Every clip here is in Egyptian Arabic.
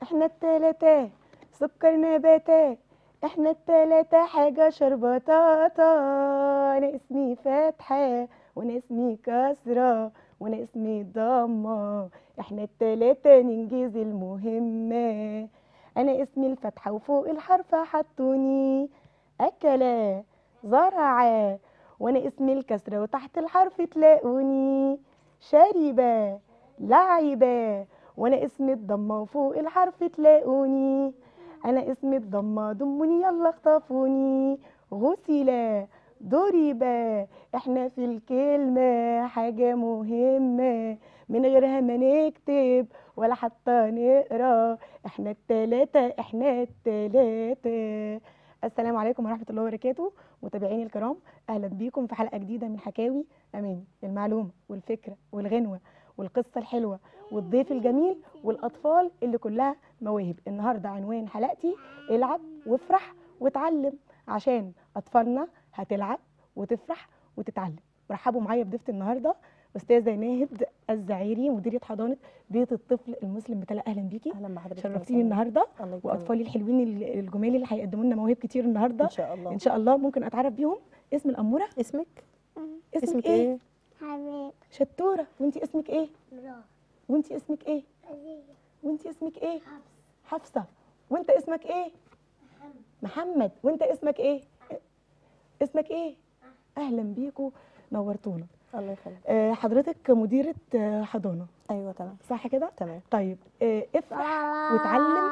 احنا التلاتة سكر نباتات احنا التلاتة حاجة شربطاطة انا اسمي فاتحة وانا اسمي كسرة وانا اسمي ضمة احنا التلاتة ننجز المهمة انا اسمي الفتحة وفوق الحرف حطوني اكلة زرعة وانا اسمي الكسرة وتحت الحرف تلاقوني شاربة لعبة وانا اسمي الضمة وفوق الحرف تلاقوني انا اسمي الضمة ضموني يلا اخطفوني غسلة ضربة احنا في الكلمة حاجة مهمة من غيرها ما نكتب ولا حتى نقرا احنا التلاتة احنا التلاتة السلام عليكم ورحمة الله وبركاته متابعيني الكرام اهلا بيكم في حلقة جديدة من حكاوي اماني المعلومة والفكرة والغنوة والقصة الحلوة والضيف الجميل والاطفال اللي كلها مواهب النهارده عنوان حلقتي العب وافرح واتعلم عشان اطفالنا هتلعب وتفرح وتتعلم رحبوا معايا بضيفتي النهارده استاذه ناهد الزعيري مديره حضانه بيت الطفل المسلم بتلا اهلا بيكي اهلا بحضرتك شرفتيني النهارده الله يكرمك. واطفالي الحلوين ال- الجمال اللي هيقدموا لنا مواهب كتير النهارده ان شاء الله ان شاء الله ممكن اتعرف بيهم اسم الاموره اسمك اسمك, اسمك ايه ايه حبيب شطوره وانت اسمك ايه برا وانت اسمك ايه عزيزة وانت اسمك ايه حفصه وانت اسمك ايه محمد وانت اسمك ايه اسمك ايه اهلا بيكم نورتونا الله يخليك آه، حضرتك مديره آه، حضانه ايوه تمام صح كده تمام طيب آه، افرح وتعلم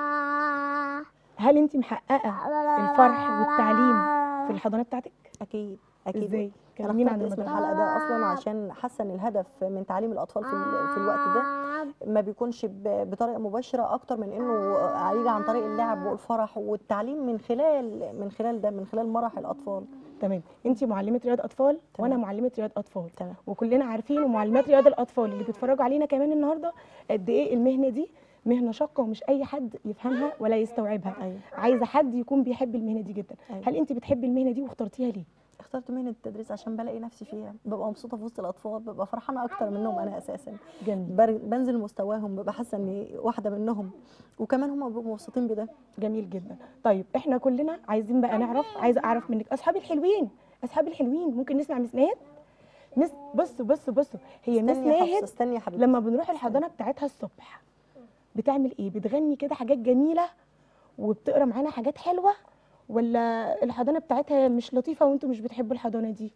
هل انت محققه الفرح والتعليم في الحضانه بتاعتك اكيد اكيد ازاي انا كلمينا عن اخترت اسم الموضوع الحلقه ده اصلا عشان حاسه ان الهدف من تعليم الاطفال في, ال- في الوقت ده ما بيكونش ب- بطريقه مباشره اكتر من انه هيجي عن طريق اللعب والفرح والتعليم من خلال من خلال ده من خلال مرح الاطفال تمام انت معلمه رياض اطفال تمام. وانا معلمه رياض اطفال تمام وكلنا عارفين ومعلمات رياض الاطفال اللي بيتفرجوا علينا كمان النهارده قد ايه المهنه دي مهنه شاقه ومش اي حد يفهمها ولا يستوعبها ايوه عايزه حد يكون بيحب المهنه دي جدا أيوة. هل انت بتحبي المهنه دي واخترتيها ليه اخترت مهنه التدريس عشان بلاقي نفسي فيها ببقى مبسوطه في وسط الاطفال ببقى فرحانه اكتر منهم انا اساسا جميل بر- بنزل مستواهم ببقى حاسه اني واحده منهم وكمان هم بيبقوا مبسوطين بده جميل جدا طيب احنا كلنا عايزين بقى نعرف عايزه اعرف منك اصحابي الحلوين اصحابي الحلوين ممكن نسمع مس ناهد مس بصوا بصوا بصوا هي مس استني يا حفصه ناهد استني يا حبيبتي لما بنروح الحضانه بتاعتها الصبح بتعمل ايه بتغني كده حاجات جميله وبتقرا معانا حاجات حلوه ولا الحضانه بتاعتها مش لطيفه وانتوا مش بتحبوا الحضانه دي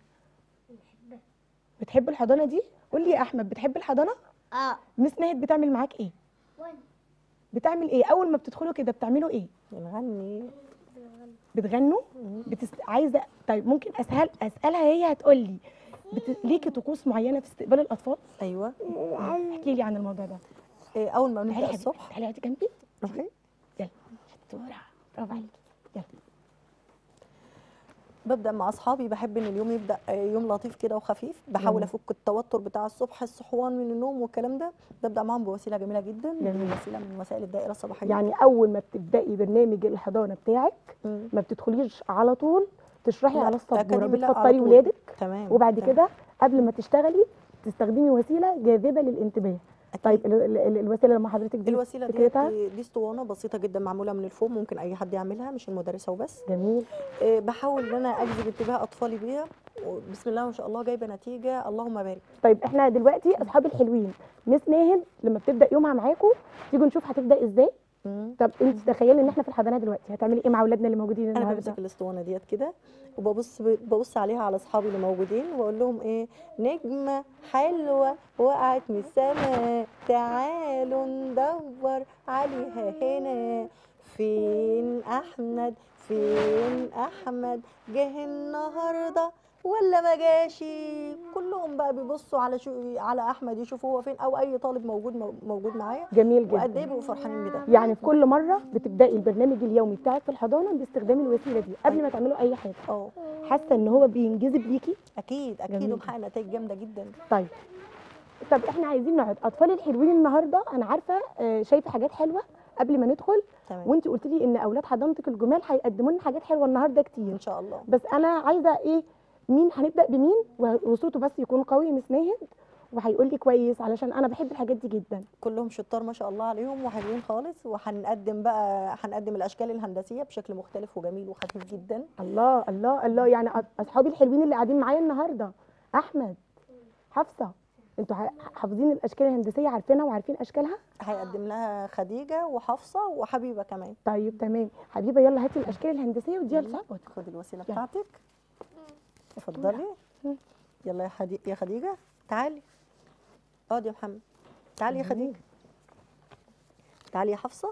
بتحب الحضانه دي قول لي يا احمد بتحب الحضانه اه مس ناهد بتعمل معاك ايه بتعمل ايه اول ما بتدخلوا كده بتعملوا ايه نغني بتغنوا بتست... عايزه طيب ممكن اسهل اسالها هي هتقول لي بت... ليكي طقوس معينه في استقبال الاطفال ايوه احكي لي عن الموضوع ده إيه اول ما تعالي بنبدا يا حبيبتي الصبح تعالي اقعدي جنبي اوكي يلا شطوره برافو عليكي يلا ببدا مع اصحابي بحب ان اليوم يبدا آه، يوم لطيف كده وخفيف بحاول جميل. افك التوتر بتاع الصبح الصحوان من النوم والكلام ده ببدا معاهم بوسيله جميله جدا جميل. وسيله من وسائل الدائره الصباحيه يعني اول ما بتبداي برنامج الحضانه بتاعك مم. ما بتدخليش على طول تشرحي لا، على السبوره أكاديمي لا، على بتفطري طول. ولادك تمام وبعد تمام. كده قبل ما تشتغلي تستخدمي وسيله جاذبه للانتباه أكيد. طيب ال- ال- ال- الوسيله لما حضرتك دي الوسيله دي فكرتها دي, دي اسطوانه بسيطه جدا معموله من الفوم ممكن اي حد يعملها مش المدرسه وبس جميل إيه، بحاول ان انا اجذب انتباه اطفالي بيها وبسم الله ما شاء الله جايبه نتيجه اللهم بارك طيب احنا دلوقتي اصحاب الحلوين مس ناهد لما بتبدا يومها معاكم تيجوا نشوف هتبدا ازاي مم. طب انت تخيلي ان احنا في الحضانه دلوقتي هتعملي ايه مع اولادنا اللي موجودين انا النهارده بمسك الاسطوانه ديت كده وببص ببص عليها على اصحابي اللي موجودين واقول لهم ايه نجمه حلوه وقعت من السماء تعالوا ندور عليها هنا فين احمد فين احمد جه النهارده ولا ما جاش كلهم بقى بيبصوا على شو على احمد يشوفوا هو فين او اي طالب موجود موجود معايا جميل وقد ايه جدا بيبقوا فرحانين بده يعني في كل مره بتبداي البرنامج اليومي بتاعك في الحضانه باستخدام الوسيله دي قبل ما تعملوا اي حاجه اه حاسه ان هو بينجذب ليكي اكيد اكيد جميل. ومحقق نتائج جامده جدا طيب طب احنا عايزين نقعد اطفال الحلوين النهارده انا عارفه آه، شايفه حاجات حلوه قبل ما ندخل تمام وانت قلت لي ان اولاد حضانتك الجمال هيقدموا لنا حاجات حلوه النهارده كتير ان شاء الله بس انا عايزه ايه مين هنبدا بمين و- وصوته بس يكون قوي مس ناهد وهيقول لي كويس علشان انا بحب الحاجات دي جدا كلهم شطار ما شاء الله عليهم وحلوين خالص وهنقدم بقى هنقدم الاشكال الهندسيه بشكل مختلف وجميل وخفيف جدا الله الله الله يعني أ- اصحابي الحلوين اللي قاعدين معايا النهارده احمد حفصه انتوا ح- حافظين الاشكال الهندسيه عارفينها وعارفين اشكالها هيقدم لها خديجه وحفصه وحبيبه كمان طيب تمام حبيبه يلا هاتي الاشكال الهندسيه وديها لصاحبك خدي الوسيله يلا. بتاعتك اتفضلي مم. يلا يا حدي... يا خديجه تعالي اقعدي يا محمد تعالي يا خديجه تعالي يا حفصه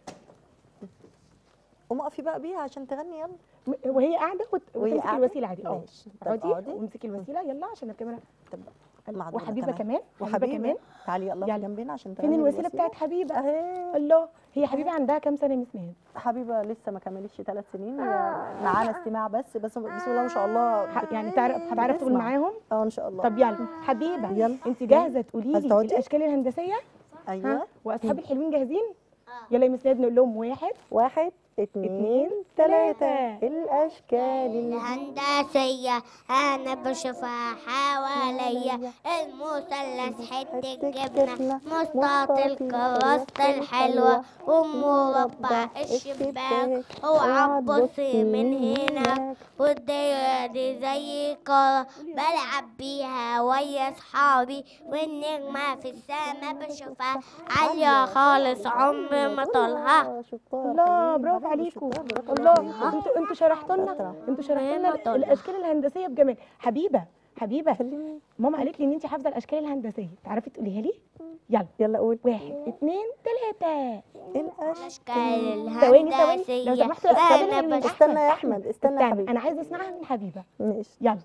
قومي اقفي بقى بيها عشان تغني يلا م- وهي قاعده وت- وهي وتمسكي قاعدة؟ الوسيله عادي اه ماشي. طب اقعدي اقعدي. وامسكي الوسيله يلا عشان الكاميرا طب مع دول وحبيبه كمان حبيبه وحبيبه كمان تعالي يلا يلا. في جنبنا عشان فين تغني الوسيله بتاعت حبيبه اهي الله هي حبيبه عندها كام سنه يا مس مهاد حبيبه لسه ما كملتش ثلاث سنين هي معانا استماع بس بس بسم الله ما شاء الله ح- يعني تعرف هتعرف تقول بتسمع. معاهم اه ان شاء الله طب يلا حبيبه يلا. انت جاهزه تقولي عايزة لي تقعدي؟ الاشكال الهندسيه ايوه ها واصحابي الحلوين جاهزين يلا يا مس مهاد نقول لهم واحد واحد اتنين اتنين، تلاتة تلاتة. الأشكال ال- الهندسية أنا بشوفها حواليا المثلث حتة جبنة مستطيل كراسة الحلوة ومربع الشباك اوعى تبصي من هنا والدايرة دي زي كرة بلعب بيها ويا صحابي والنجمة في السما بشوفها عالية خالص عمري ما طولها آه، شطار الله حلوين، برافو عليكم شطار، برافو الله عليكم. انتوا انتوا شرحتوا لنا شاطرة. انتوا شرحتوا لنا ما طلع. الاشكال الهندسيه بجمال حبيبه حبيبه خليني ماما قالت لي ان انت حافظه الاشكال الهندسيه تعرفي تقوليها لي يلا يلا قول واحد اتنين تلاته الأشكال أشكال ثواني ثواني لو الهندسية سمحتوا يا أستاذ أنا الحلوين. بشوف استنى يا أحمد استنى يا استنى حبيبي انا عايزه اسمعها من حبيبه ماشي يلا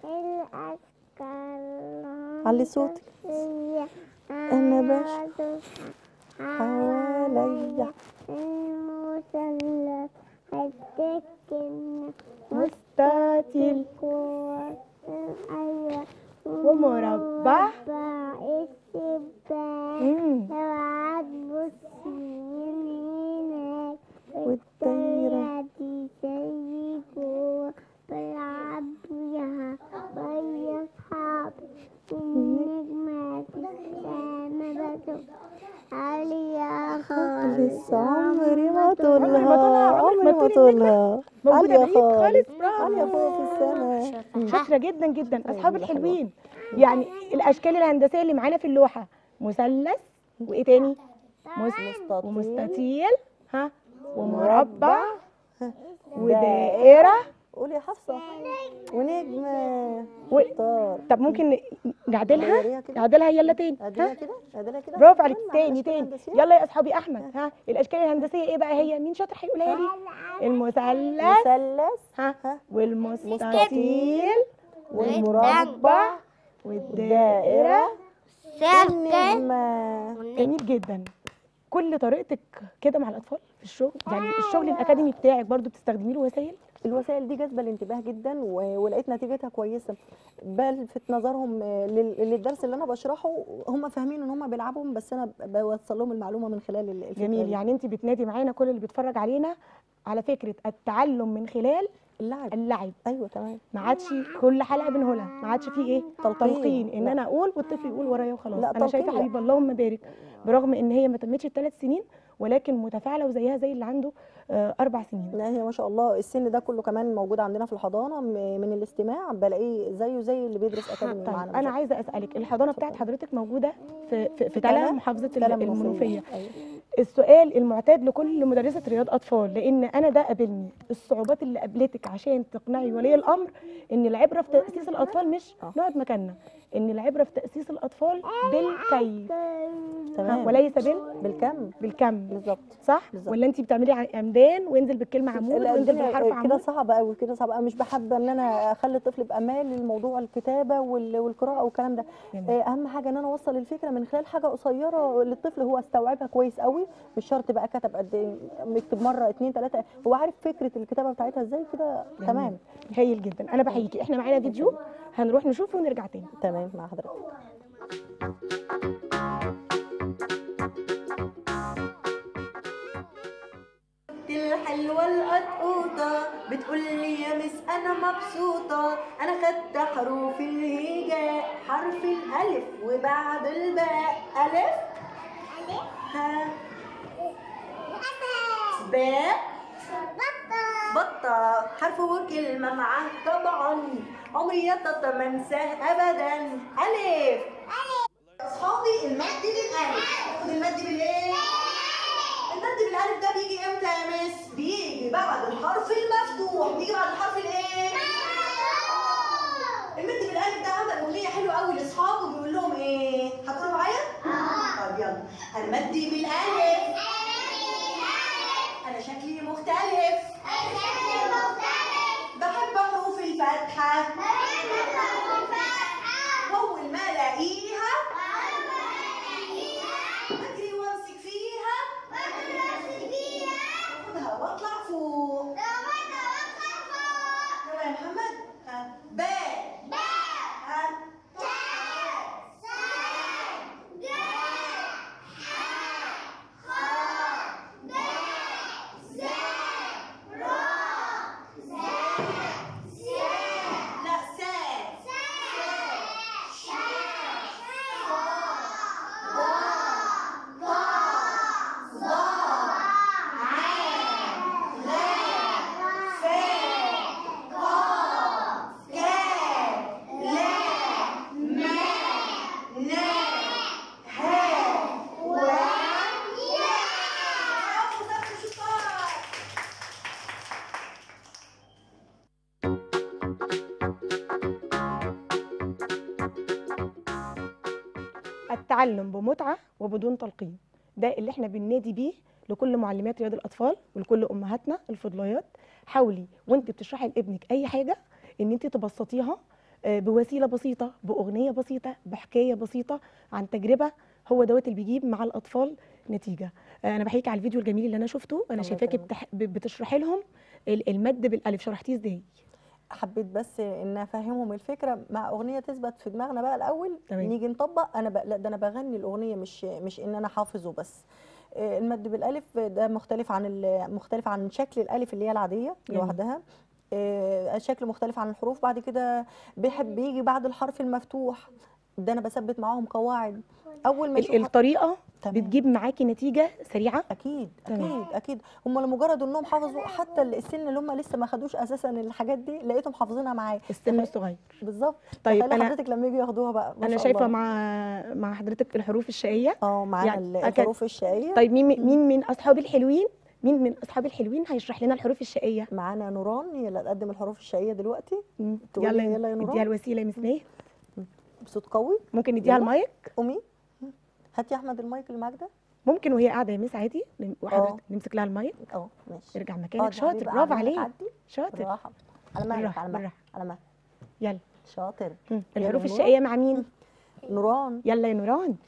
علي صوتك أنا بشوف حواليا المثلث السكن مستطيل كورة أيوة ومربع الشباك مم. لو عتبصي من هناك والدايرة دي زي جوا بلعب بيها ويا صحابي النجمة في السما بشوف عالية خالص لسه عمري ما عمري ما طولها طولها، عمرك ما عمري ما طولي طولها موجودة عالية بعيد خالص، خالص برافو. عالية فوق في السماء شاطره جدا جدا اصحاب جميلة، حلوة. الحلوين يعني الاشكال الهندسيه اللي معانا في اللوحه مثلث وايه تاني مس- مستطيل ومستطيل ها ومربع ها، ودائره قولي يا حفصة ونجمة و- شطار طب ممكن نعدلها غيريها كده نعدلها يلا تاني اعدلها ها كده اعدلها كده برافو عليك مع تاني الأشكال تاني الهندسية. يلا يا اصحابي احمد ها الاشكال الهندسيه ايه بقى هي مين شاطر هيقولها لي المثلث مثلث ها ها والمستطيل والمربع والدائره سكن النجمة جميل جدا كل طريقتك كده مع الاطفال في الشغل يعني الشغل الاكاديمي بتاعك برضو بتستخدمي له وسائل الوسائل دي جاذبه الانتباه جدا و- ولقيت نتيجتها كويسه بلفت نظرهم آه، لل- للدرس اللي انا بشرحه هم فاهمين ان هم بيلعبوا بس انا ب- بوصل لهم المعلومه من خلال ال- الفكره جميل دي. يعني انت بتنادي معانا كل اللي بيتفرج علينا على فكره التعلم من خلال اللعب اللعب ايوه تمام ما عادش كل حلقه بنقولها ما عادش فيه ايه تلقين. تلقين ان لا. انا اقول والطفل يقول ورايا وخلاص لا، انا تلقين شايفه لا. حبيب اللهم بارك برغم ان هي ما تمتش الثلاث سنين ولكن متفاعله وزيها زي اللي عنده آه، اربع سنين لا هي ما شاء الله السن ده كله كمان موجود عندنا في الحضانه م- من الاستماع بلاقيه زيه زي اللي بيدرس اكاديمي طيب معانا انا بالظبط. عايزه اسالك الحضانه بتاعت حضرتك موجوده في في, في تلا، تلا محافظه تلا ال- المنوفيه أيوة. السؤال المعتاد لكل مدرسه رياض اطفال لان انا ده قابلني الصعوبات اللي قابلتك عشان تقنعي ولي الامر ان العبره في تاسيس الاطفال مش آه. نقعد مكاننا ان العبره في تاسيس الاطفال بالكيف ها، تمام وليس بال بالكم بالكم بالظبط صح بالظبط. ولا انت بتعملي ع- عمدان وينزل بالكلمه عمود لا، وينزل الدنيا بالحرف كده عمود صعب قوي كده صعب قوي مش بحب ان انا اخلي الطفل يبقى مال للموضوع الكتابه وال- والقراءه والكلام ده جميل. آه، اهم حاجه ان انا اوصل الفكره من خلال حاجه قصيره للطفل هو استوعبها كويس قوي مش شرط بقى كتب قد ايه يكتب مره اتنين تلاته هو عارف فكره الكتابه بتاعتها ازاي كده جميل. تمام هايل جدا انا بحييكي احنا معانا فيديو هنروح نشوفه ونرجع تاني تمام مع حضرتك الحلوة حلوة القطقوطة بتقول لي يا مس أنا مبسوطة أنا خدت حروف الهجاء حرف الألف وبعد الباء ألف ها باء بطة حرف وكلمة معاه طبعا عمري يا تاتا ما انساه أبدا ألف أصحابي المد بالألف خد المد بالإيه؟ المد بالألف ده بيجي إمتى يا مس؟ بيجي بعد الحرف المفتوح بيجي بعد الحرف الإيه؟ المد بالألف ده عمل أغنية حلوة قوي لأصحابه بيقول لهم إيه؟ هتقولوا معايا؟ طب يلا المد بالألف أنا شكلي مختلف بحب حروف الفتحة وأول ما ألاقيها أجري وأمسك فيها وأخدها وأطلع فوق يلا يا محمد ها باء ها لا ساء التعلم بمتعة وبدون تلقين ده اللي احنا بننادي بيه لكل معلمات رياض الأطفال ولكل أمهاتنا الفضليات حاولي وانت بتشرحي لابنك أي حاجة ان انت تبسطيها آه، بوسيلة بسيطة بأغنية بسيطة بحكاية بسيطة عن تجربة هو دوت اللي بيجيب مع الأطفال نتيجة آه، أنا بحكي على الفيديو الجميل اللي أنا شفته أنا الله شايفاكي يكرمك. بتح... ب- بتشرحي لهم ال- المد بالألف شرحتيه ازاي حبيت بس ان افهمهم الفكره مع اغنيه تثبت في دماغنا بقى الاول تمام. نيجي نطبق انا بقى لا ده انا بغني الاغنيه مش مش ان انا حافظه بس آه، المد بالالف ده مختلف عن ال- مختلف عن شكل الالف اللي هي العاديه جميل. لوحدها آه، شكل مختلف عن الحروف بعد كده بيحب بيجي بعد الحرف المفتوح ده انا بثبت معاهم قواعد اول ما ال- يشوفوا الطريقة تمام. بتجيب معاكي نتيجة سريعة اكيد تمام. اكيد اكيد هم لمجرد انهم حافظوا حتى السن اللي هم لسه ما خدوش اساسا الحاجات دي لقيتهم حافظينها معايا السن الصغير بالظبط طيب تخيلي أنا حضرتك لما يجوا ياخدوها بقى ما أنا شاء شايفة الله. مع مع حضرتك الحروف الشقية اه معانا يعني ال- أكد- الحروف الشقيه طيب مين مين من اصحاب الحلوين مين من اصحاب الحلوين هيشرح لنا الحروف الشقيه معانا نوران هي اللي هتقدم الحروف الشقيه دلوقتي مم. تقولي يلا يلا يا نديها نوران الوسيله يا مس ماهر بصوت قوي ممكن نديها يلا. المايك قومي هاتي يا احمد المايك اللي معاك ده ممكن وهي قاعده يا مس عادي نم- وحضرتك نمسك لها المايك اه ماشي ارجع اه مكانك دي شاطر حبيبة برافو قاعدة عليك تعدي. شاطر بالراحه على مهلك بالراحة، على مهلك بالراحة. على مهلك يلا شاطر مم. يلا الحروف يا نور. الشقيه مع مين نوران يلا يا نوران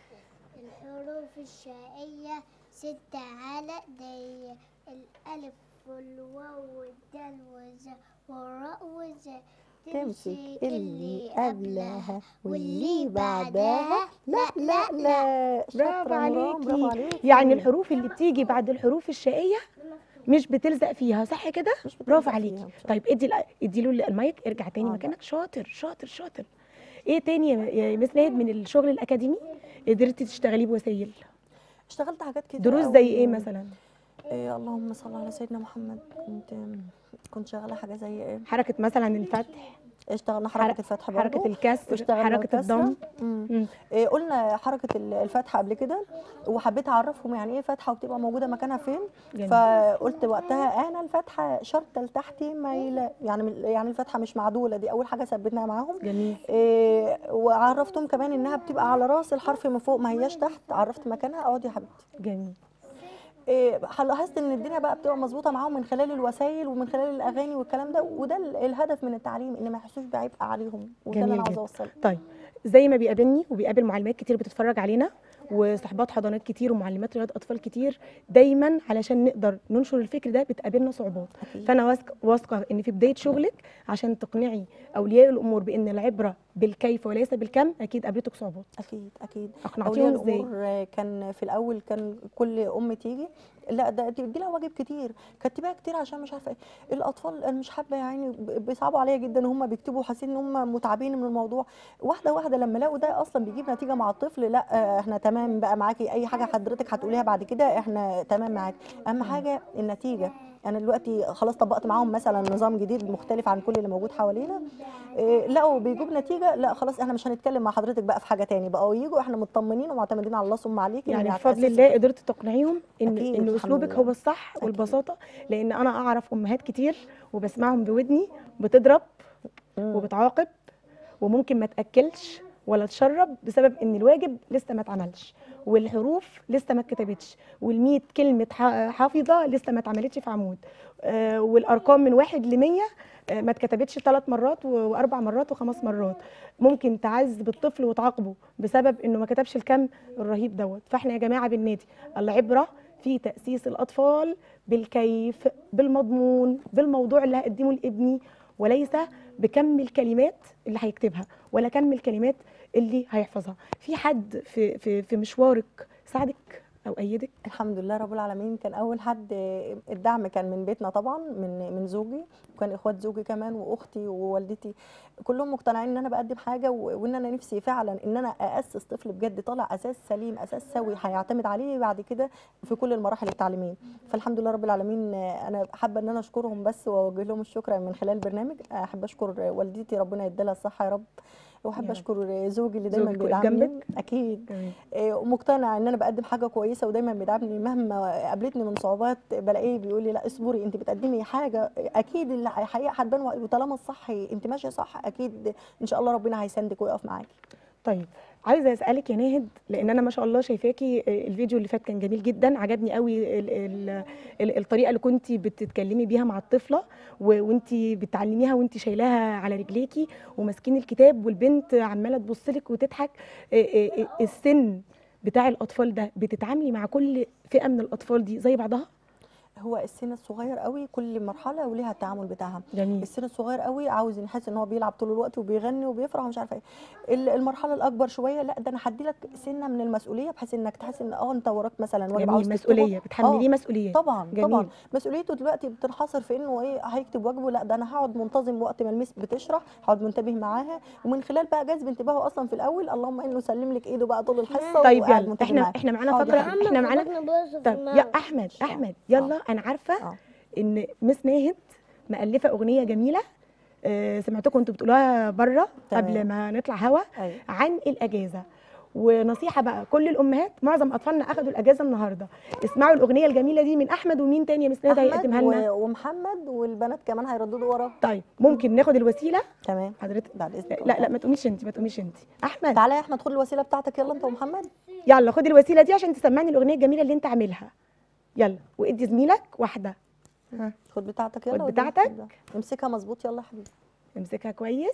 الحروف الشقية ستة على ايديا الألف والواو والدال والزاء والراء والزاء تمسك اللي قبلها واللي بعدها لا لا لا برافو شاطرة نوران، برافو عليكي عليكي يعني الحروف اللي بتيجي بعد الحروف الشقيه مش بتلزق فيها صح كده مش بتلزق برافو فيها، عليكي إن شاء طيب ادي الأ- ادي له المايك ارجع تاني آه، مكانك شاطر شاطر شاطر ايه تاني يا يا مس ناهد من الشغل الاكاديمي قدرتي تشتغليه بوسائل اشتغلت حاجات كتير دروس قوي. زي ايه مثلا إيه اللهم صل على سيدنا محمد كنت كنت شغاله حاجه زي ايه حركه مثلا الفتح اشتغلنا حركة- حركه الفتح برضه حركه الكسر واشتغلنا حركه الكسرة. الضم مم. مم. إيه قلنا حركه ال- الفتح قبل كده وحبيت اعرفهم يعني ايه فتحه وبتبقى موجوده مكانها فين جميل. فقلت وقتها انا الفتحه شرطه لتحتي مايله يعني من- يعني الفتحه مش معدوله دي اول حاجه ثبتناها معاهم جميل إيه وعرفتهم كمان انها بتبقى على راس الحرف من فوق ما هياش تحت عرفت مكانها اقعدي يا حبيبتي جميل إيه لاحظت ان الدنيا بقى بتبقى مظبوطه معاهم من خلال الوسائل ومن خلال الاغاني والكلام ده وده ال- الهدف من التعليم ان ما يحسوش بعبء عليهم وده اللي جميل انا عاوزه جدا. اوصله طيب زي ما بيقابلني وبيقابل معلمات كتير بتتفرج علينا وصحبات حضانات كتير ومعلمات رياض اطفال كتير دايما علشان نقدر ننشر الفكر ده بتقابلنا صعوبات أكيد. فانا واثقه واثقه ان في بدايه شغلك عشان تقنعي اولياء الامور بان العبره بالكيف وليس بالكم اكيد قابلتك صعوبات اكيد اكيد اقنعتيهم اولياء ازاي الامور كان في الاول كان كل ام تيجي لا ده دي دي لها واجب كتير كتبها كتير عشان مش عارفه ايه الاطفال انا مش حابه يعني ب- بيصعبوا عليا جدا هم بيكتبوا حاسين ان هم متعبين من الموضوع واحده واحده لما لقوا ده اصلا بيجيب نتيجه مع الطفل لا آه، احنا تمام بقى معاكي اي حاجه حضرتك هتقوليها بعد كده احنا تمام معاكي اهم حاجه النتيجه انا دلوقتي خلاص طبقت معاهم مثلا نظام جديد مختلف عن كل اللي موجود حوالينا إيه، لقوا بيجيب نتيجه لا خلاص احنا مش هنتكلم مع حضرتك بقى في حاجه تاني بقوا يجوا احنا مطمنين ومعتمدين على الله ثم عليك يعني بفضل الله قدرت تقنعيهم ان أكيد، ان الحمد اسلوبك لله. هو الصح والبساطه لان انا اعرف امهات كتير وبسمعهم بودني بتضرب وبتعاقب وممكن ما تاكلش ولا تشرب بسبب ان الواجب لسه ما اتعملش والحروف لسه ما اتكتبتش والميت كلمه ح- حافظه لسه ما اتعملتش في عمود آه، والارقام من واحد لمية آه، ما اتكتبتش ثلاث مرات و- واربع مرات وخمس مرات ممكن تعذب الطفل وتعاقبه بسبب انه ما كتبش الكم الرهيب دوت فاحنا يا جماعه بالنادي العبره في تاسيس الاطفال بالكيف بالمضمون بالموضوع اللي هقدمه لابني وليس بكم الكلمات اللي هيكتبها ولا كم الكلمات اللي هيحفظها في حد في في في مشوارك ساعدك او ايدك الحمد لله رب العالمين كان اول حد الدعم كان من بيتنا طبعا من من زوجي وكان اخوات زوجي كمان واختي ووالدتي كلهم مقتنعين ان انا بقدم حاجه و- وان انا نفسي فعلا ان انا اسس طفل بجد طالع اساس سليم اساس سوي هيعتمد عليه بعد كده في كل المراحل التعليميه فالحمد لله رب العالمين انا حابه ان انا اشكرهم بس واوجه لهم الشكر من خلال البرنامج احب اشكر والدتي ربنا يديلها الصحه يا رب يا واحب رب. اشكر زوجي اللي دايما زوجك واقف بيدعمني جنبك؟ اكيد جميل إيه، ومقتنع ان انا بقدم حاجه كويسه ودايما بيدعمني مهما قابلتني من صعوبات بلاقيه بيقول لي لا اصبري انت بتقدمي حاجه اكيد اللي الحقيقه هتبان وطالما الصح انت ماشيه صح اكيد ان شاء الله ربنا هيساندك ويقف معاكي طيب عايزه اسالك يا ناهد لان انا ما شاء الله شايفاكي الفيديو اللي فات كان جميل جدا عجبني قوي ال ال ال الطريقه اللي كنت بتتكلمي بيها مع الطفله وانت بتعلميها وانت شايلاها على رجليكي وماسكين الكتاب والبنت عماله تبص لك وتضحك إيه إيه إيه السن بتاع الاطفال ده بتتعاملي مع كل فئه من الاطفال دي زي بعضها هو السن الصغير قوي كل مرحله وليها التعامل بتاعها جميل السن الصغير قوي عاوز يحس ان هو بيلعب طول الوقت وبيغني وبيفرح ومش عارفه ايه ال- المرحله الاكبر شويه لا ده انا هدي لك سنه من المسؤوليه بحيث انك تحس ان اه انت وراك مثلا واجب عاوز جميل تكتبه. مسؤوليه بتحمليه آه، مسؤوليه طبعا جميل. طبعا مسؤوليته دلوقتي بتنحصر في انه ايه هيكتب واجبه لا ده انا هقعد منتظم وقت ما المس بتشرح هقعد منتبه معاها ومن خلال بقى جذب انتباهه اصلا في الاول اللهم انه سلم لك ايده بقى طول الحصه طيب وقاعد يلا منتبه احنا معاها. احنا معانا آه، دي فتره حقيقة. احنا معانا طب يا احمد احمد يلا انا عارفه آه. ان مس ناهد مؤلفه اغنيه جميله آه، سمعتكم انتوا بتقولوها بره تمام. قبل ما نطلع هوا ايوه عن الاجازه ونصيحه بقى كل الامهات معظم اطفالنا اخذوا الاجازه النهارده اسمعوا الاغنيه الجميله دي من احمد ومين تاني يا مس ناهد احمد هيقدمها لنا و- ومحمد والبنات كمان هيرددوا وراه طيب ممكن ناخد الوسيله تمام حضرتك بعد اذنك لا لا ما تقوميش انت ما تقوميش انت احمد تعالى يا احمد خد الوسيله بتاعتك يلا انت ومحمد يلا خد الوسيله دي عشان تسمعني الاغنيه الجميله اللي انت عاملها يلا وادي زميلك واحده ها خد بتاعتك يلا خد ودي بتاعتك. كده. امسكها مظبوط يلا يا حبيبي امسكها كويس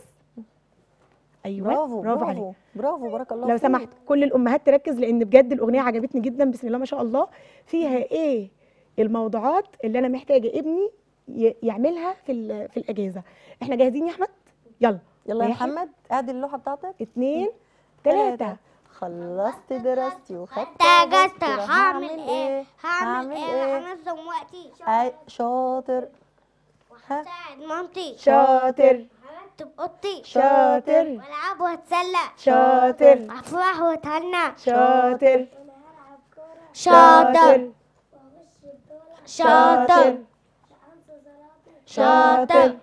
ايوه برافو برافو عليك برافو برافو بارك الله لو فيك. سمحت كل الامهات تركز لان بجد الاغنيه عجبتني جدا بسم الله ما شاء الله فيها ايه الموضوعات اللي انا محتاجه ابني ي- يعملها في ال- في الاجازه احنا جاهزين يا احمد يلا يلا يا واحد. محمد اعدل اللوحه بتاعتك اتنين تلاتة. تلاته خلصت دراستي وخدت اجازتي أجازتي. هعمل ايه هعمل هعمل ايه ايه هنظم وقتي أي شاطر ها هساعد مامتي شاطر هرتب اوضتي شاطر والعب واتسلى شاطر افرح واتهنى شاطر شاطر شاطر شاطر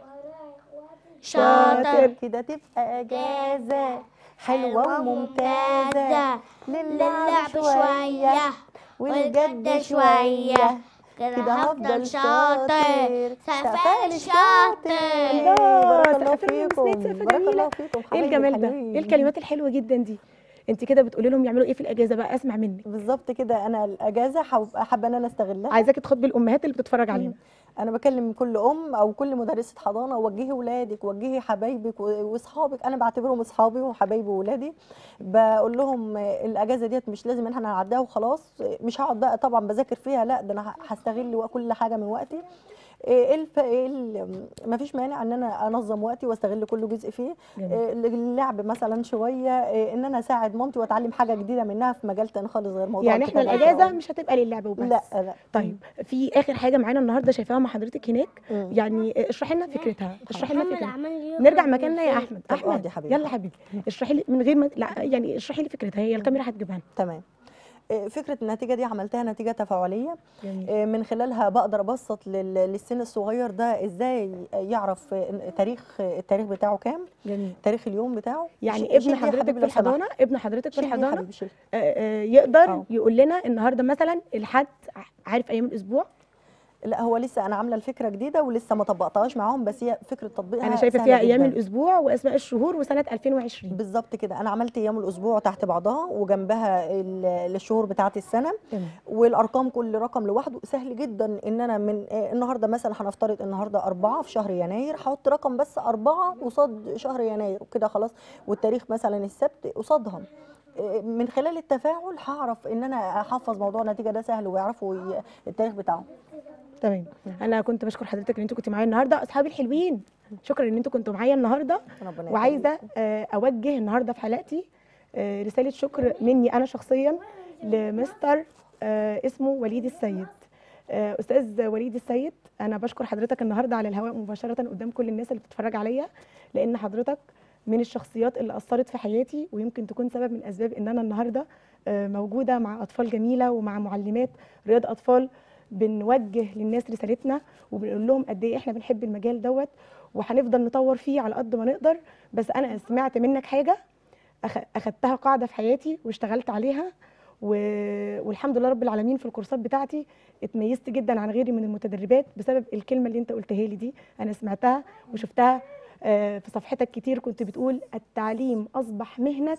شاطر كده تبقى اجازه حلوه وممتازه للعب شوية والجد شوية كده هفضل شاطر سفال شاطر الله، بارك الله سقف لهم فيكم سنيد، سقف بارك جميلة. الله فيكم ايه حبايبي الجمال ده الحلوين. ايه الكلمات الحلوه جدا دي انت كده بتقولي لهم يعملوا ايه في الاجازه بقى اسمع منك بالظبط كده انا الاجازه هبقى حابه ان انا استغلها عايزاكي تخاطبي الامهات اللي بتتفرج علينا انا بكلم كل ام او كل مدرسه حضانه وجهي ولادك وجهي حبايبك و- واصحابك انا بعتبرهم اصحابي وحبايبي وولادي بقول لهم الاجازه ديت مش لازم ان احنا نعديها وخلاص مش هقعد بقى طبعا بذاكر فيها لا ده انا هستغل وق- كل حاجه من وقتي إيه الف... إيه ال... ما فيش مانع ان انا انظم وقتي واستغل كل جزء فيه جميل. إيه اللعب مثلا شويه إيه ان انا اساعد مامتي واتعلم حاجه جديده منها في مجال تاني خالص غير موضوع يعني احنا الكتابة. الاجازه مش هتبقى للعب وبس لا لا طيب في اخر حاجه معانا النهارده شايفاها مع حضرتك هناك مم. يعني اشرحي لنا فكرتها اشرحي لنا محمد فكرتها عمل لي نرجع يخرج مكاننا يا من احمد طب احمد اقعد يا حبيبي. يلا حبيبي اشرحي لي من غير ما لا يعني اشرحي لي فكرتها هي الكاميرا هتجيبها لنا تمام إيه فكره النتيجه دي عملتها نتيجه تفاعليه جميل إيه من خلالها بقدر ابسط لل- للسن الصغير ده ازاي يعرف إيه التاريخ التاريخ بتاعه كام جميل تاريخ اليوم بتاعه يعني شيل- شيل ابن دي يا حضرتك حبيبي في لو سمحت. الحضانه ابن حضرتك في شيل دي يا الحضانه حبيبي، شيل. آه، آه، يقدر أه. يقول لنا النهارده مثلا الحد عارف ايام الاسبوع لا هو لسه انا عامله الفكره جديده ولسه ما طبقتهاش معاهم بس هي فكره تطبيقها انا شايفه سهلة فيها ايام جداً. الاسبوع واسماء الشهور وسنه 2020 بالظبط كده انا عملت ايام الاسبوع تحت بعضها وجنبها ال- الشهور بتاعه السنه تمام والارقام كل رقم لوحده سهل جدا ان انا من آه، النهارده مثلا هنفترض النهارده أربعة في شهر يناير هحط رقم بس أربعة قصاد شهر يناير وكده خلاص والتاريخ مثلا السبت قصادهم آه، من خلال التفاعل هعرف ان انا احفظ موضوع النتيجه ده سهل ويعرفوا ي- التاريخ بتاعه تمام انا كنت بشكر حضرتك ان انتوا كنتوا معايا النهارده اصحابي الحلوين شكرا ان انتوا كنتوا معايا النهارده ربنا وعايزه يخليكم. آه، اوجه النهارده في حلقتي آه، رساله شكر مني انا شخصيا لمستر آه، اسمه وليد السيد آه، استاذ وليد السيد انا بشكر حضرتك النهارده على الهواء مباشره قدام كل الناس اللي بتتفرج عليا لان حضرتك من الشخصيات اللي اثرت في حياتي ويمكن تكون سبب من اسباب ان انا النهارده آه، موجوده مع اطفال جميله ومع معلمات رياض اطفال بنوجه للناس رسالتنا وبنقول لهم قد ايه احنا بنحب المجال دوت وهنفضل نطور فيه على قد ما نقدر بس انا سمعت منك حاجه أخ- اخدتها قاعده في حياتي واشتغلت عليها و... والحمد لله رب العالمين في الكورسات بتاعتي اتميزت جدا عن غيري من المتدربات بسبب الكلمه اللي انت قلتها لي دي انا سمعتها وشفتها آه، في صفحتك كتير كنت بتقول التعليم اصبح مهنه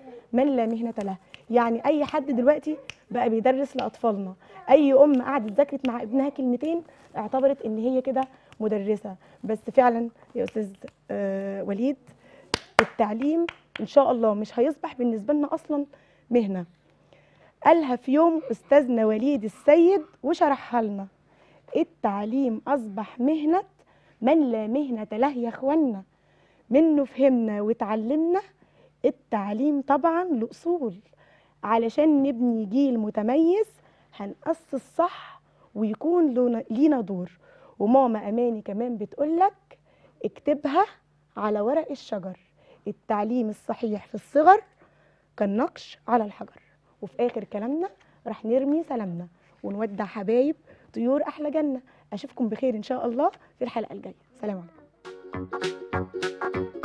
من لا مهنه له يعني اي حد دلوقتي بقى بيدرس لاطفالنا اي ام قعدت ذاكرت مع ابنها كلمتين اعتبرت ان هي كده مدرسه بس فعلا يا استاذ آه، وليد التعليم ان شاء الله مش هيصبح بالنسبه لنا اصلا مهنه قالها في يوم استاذنا وليد السيد وشرحها لنا التعليم اصبح مهنه من لا مهنه له يا اخوانا منه فهمنا وتعلمنا التعليم طبعا له اصول علشان نبني جيل متميز هنأسس صح ويكون لنا- لينا دور وماما اماني كمان بتقولك اكتبها على ورق الشجر التعليم الصحيح في الصغر كالنقش على الحجر وفي اخر كلامنا راح نرمي سلامنا ونودع حبايب طيور احلى جنه اشوفكم بخير ان شاء الله في الحلقه الجايه سلام عليكم